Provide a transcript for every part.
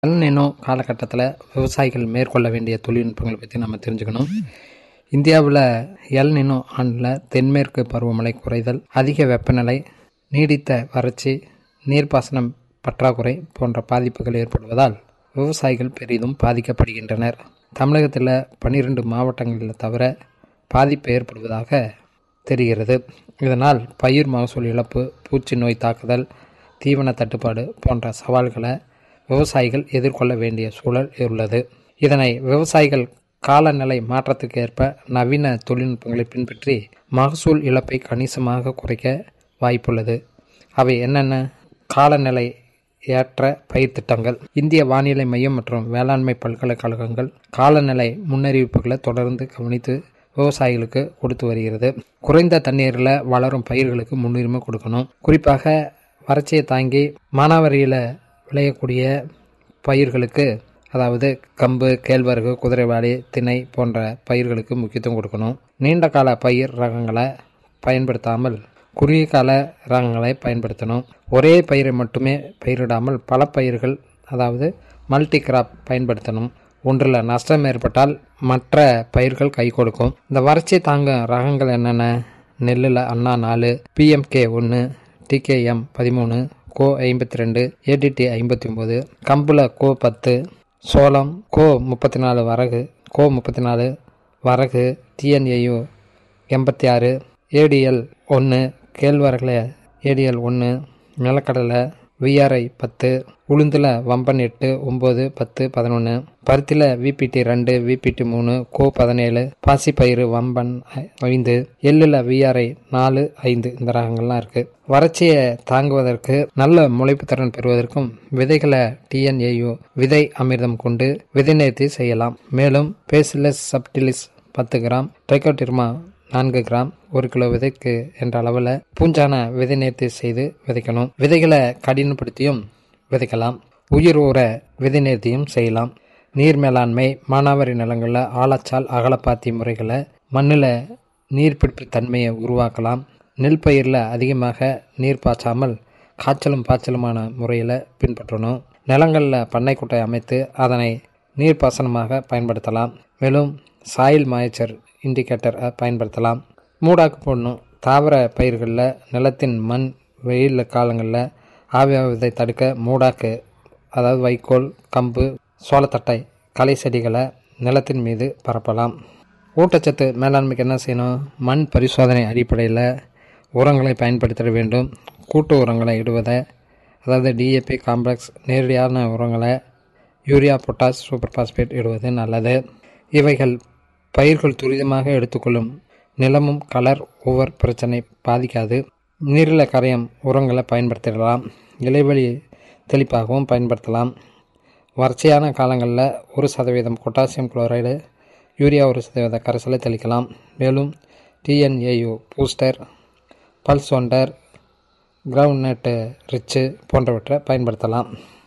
El Niño காலகட்டத்தில் விவசாயிகள் மேற்கொள்ள வேண்டிய தொழில்நுட்பங்களை பற்றி நம்ம தெரிஞ்சுக்கணும் இந்தியாவில் எல்னினோ ஆண்டில் தென்மேற்கு பருவமழை குறைதல் அதிக வெப்பநிலை நீடித்த வறட்சி நீர்ப்பாசனம் பற்றாக்குறை போன்ற பாதிப்புகள் ஏற்படுவதால் விவசாயிகள் பெரிதும் பாதிக்கப்படுகின்றனர் தமிழகத்தில் பன்னிரெண்டு மாவட்டங்களில் தவிர பாதிப்பு ஏற்படுவதாக தெரிகிறது இதனால் பயிர் மகசூல் இழப்பு பூச்சி நோய் தாக்குதல் தீவன தட்டுப்பாடு போன்ற சவால்களை விவசாயிகள் எதிர்கொள்ள வேண்டிய சூழல் உள்ளது இதனை விவசாயிகள் காலநிலை மாற்றத்துக்கு ஏற்ப நவீன தொழில்நுட்பங்களை பின்பற்றி மகசூல் இழப்பை கணிசமாக குறைக்க வாய்ப்புள்ளது அவை என்னென்ன காலநிலை ஏற்ற பயிர் திட்டங்கள் இந்திய வானிலை மையம் மற்றும் வேளாண்மை பல்கலைக்கழகங்கள் காலநிலை முன்னறிவிப்புகளை தொடர்ந்து கவனித்து விவசாயிகளுக்கு கொடுத்து வருகிறது குறைந்த தண்ணீரில் வளரும் பயிர்களுக்கு முன்னுரிமை கொடுக்கணும் குறிப்பாக வறட்சியை தாங்கி மானாவாரியில் விளையக்கூடிய பயிர்களுக்கு அதாவது கம்பு கேழ்வரகு குதிரைவாளி திணை போன்ற பயிர்களுக்கு முக்கியத்துவம் கொடுக்கணும் நீண்ட கால பயிர் ரகங்களை பயன்படுத்தாமல் குறுகிய கால ரகங்களை பயன்படுத்தணும் ஒரே பயிரை மட்டுமே பயிரிடாமல் பல பயிர்கள் அதாவது மல்டி கிராப் பயன்படுத்தணும் ஒன்றில் நஷ்டம் ஏற்பட்டால் மற்ற பயிர்கள் கை கொடுக்கும் இந்த வறட்சி தாங்க ரகங்கள் என்னென்ன நெல்லில் அண்ணா நாலு பிஎம்கே ஒன்று டிகேஎம் பதிமூணு கோ ஐம்பத்தி ரெண்டு ஏடிடி ஐம்பத்தி ஒம்பது கம்பில் கோ பத்து சோளம் கோ முப்பத்தி நாலு வரகு கோ முப்பத்தி நாலு வரகு டிஎன்ஏயு எண்பத்தி ஆறு ஏடிஎல் ஒன்று கேழ்வரகுல ஏடிஎல் ஒன்று நிலக்கடலை விஆர்ஐ பத்து உளுந்தில் வம்பன் எட்டு ஒம்பது பத்து பதினொன்று பருத்தியில் விபிடி ரெண்டு விபிடி மூணு கோ பதினேழு பாசிப்பயிறு வம்பன் ஐந்து எள்ளில் விஆர்ஐ நாலு ஐந்து இந்த ரகங்கள்லாம் இருக்குது வறட்சியை தாங்குவதற்கு நல்ல முளைப்பு திறன் பெறுவதற்கும் விதைகளை டிஎன்ஏயு விதை அமிர்தம் கொண்டு விதை நேர்த்தி செய்யலாம் மேலும் பேசிலஸ் சப்டிலிஸ் பத்து கிராம் ட்ரைகோட்டிர்மா நான்கு கிராம் ஒரு கிலோ விதைக்கு என்ற அளவில் பூஞ்சான விதை நேர்த்தி செய்து விதைக்கணும் விதைகளை கடினப்படுத்தியும் விதைக்கலாம் உயிர் ஊற விதை நேர்த்தியும் செய்யலாம் நீர் மேலாண்மை மானாவாரி நிலங்களில் ஆழச்சால் அகலப்பாத்தி முறைகளை மண்ணில் நீர்பிடிப்பு தன்மையை உருவாக்கலாம் நெல் பயிரில் அதிகமாக நீர் பாய்ச்சாமல் காய்ச்சலும் பாய்ச்சலுமான முறையில் பின்பற்றணும் நிலங்களில் பண்ணைக்குட்டை அமைத்து அதனை நீர்ப்பாசனமாக பயன்படுத்தலாம் மேலும் சாயில் மாய்ச்சர் இண்டிகேட்டர் பயன்படுத்தலாம் மூடாக்கு போடணும் தாவர பயிர்களில் நிலத்தின் மண் வெயில் காலங்களில் ஆவியாவதை தடுக்க மூடாக்கு அதாவது வைக்கோல் கம்பு சோளத்தட்டை களை செடிகளை நிலத்தின் மீது பரப்பலாம் ஊட்டச்சத்து மேலாண்மைக்கு என்ன செய்யணும் மண் பரிசோதனை அடிப்படையில் உரங்களை பயன்படுத்த வேண்டும் கூட்டு உரங்களை இடுவதை அதாவது டிஏபி காம்ப்ளெக்ஸ் நேரடியான உரங்களை யூரியா பொட்டாஸ் சூப்பர் பாஸ்பேட் இடுவது நல்லது இவைகள் பயிர்கள் துரிதமாக எடுத்துக்கொள்ளும் நிலமும் கலர் ஓவர் பிரச்சனை பாதிக்காது நீரில் கரையும் உரங்களை பயன்படுத்திடலாம் இலைவெளி தெளிப்பாகவும் பயன்படுத்தலாம் வறட்சியான காலங்களில் ஒரு சதவீதம் பொட்டாசியம் குளோரைடு யூரியா ஒரு சதவீத கரைசலை தெளிக்கலாம் மேலும் TNAU booster pulse wonder groundnut rich போன்றவற்றை பயன்படுத்தலாம்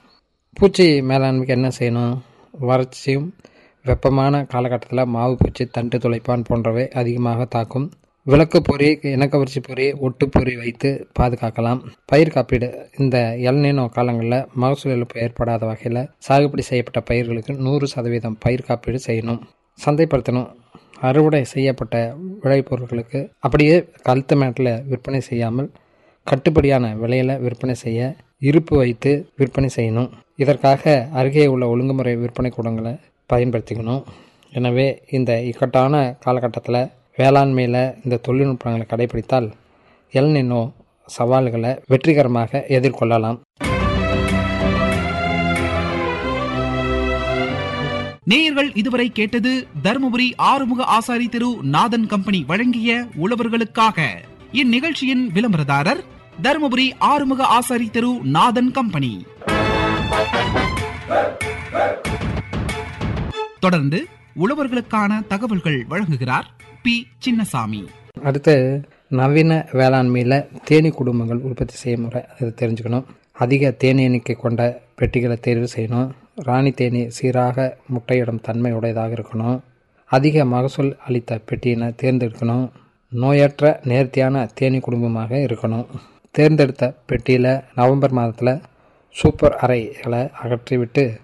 பூச்சி மேலாண்மைக்கு என்ன செய்யணும் வறட்சியும் வெப்பமான காலகட்டத்தில் மாவு பூச்சி தண்டு துளைப்பான் போன்றவை அதிகமாக தாக்கும் விளக்கு பொறி இனக்கவர்ச்சி பொறி ஒட்டு பொறி வைத்து பாதுகாக்கலாம் பயிர் காப்பீடு இந்த எல்நினோ காலங்களில் மகசூல் இழப்பு ஏற்படாத வகையில் சாகுபடி செய்யப்பட்ட பயிர்களுக்கு நூறு சதவீதம் பயிர் காப்பீடு செய்யணும் சந்தைப்படுத்தணும் அறுவடை செய்யப்பட்ட விளைபொருட்களுக்கு அப்படியே கழுத்து மேட்டில் விற்பனை செய்யாமல் கட்டுப்படியான விலையில் விற்பனை செய்ய இருப்பு வைத்து விற்பனை செய்யணும் இதற்காக அருகே உள்ள ஒழுங்குமுறை விற்பனை கூடங்களை பயன்படுத்திக்கணும் எனவே இந்த இக்கட்டான காலகட்டத்தில் வேளாண்மையில் இந்த தொழில்நுட்பங்களை கடைபிடித்தால் எல்நினோ சவால்களை வெற்றிகரமாக எதிர்கொள்ளலாம் நேயர்கள் இதுவரை கேட்டது தருமபுரி ஆறுமுக ஆசாரி திரு நாதன் கம்பெனி வழங்கிய உழவர்களுக்காக இந்நிகழ்ச்சியின் விளம்பரதாரர் தருமபுரி ஆறுமுக ஆசாரி திரு நாதன் கம்பெனி தொடர்ந்து உழவர்களுக்கான தகவல்கள் வழங்குகிறார் பி சின்னசாமி அடுத்து நவீன வேளாண்மையில் தேனி குடும்பங்கள் உற்பத்தி செய்யும் முறை அதை தெரிஞ்சுக்கணும் அதிக தேனி எண்ணிக்கை கொண்ட பெட்டிகளை தேர்வு செய்யணும் ராணி தேனி சீராக முட்டையிடும் தன்மை உடையதாக இருக்கணும் அதிக மகசூல் அளித்த பெட்டியினை தேர்ந்தெடுக்கணும் நோயற்ற நேர்த்தியான தேனி குடும்பமாக இருக்கணும் தேர்ந்தெடுத்த பெட்டியில் நவம்பர் மாதத்தில் சூப்பர் அறைகளை அகற்றிவிட்டு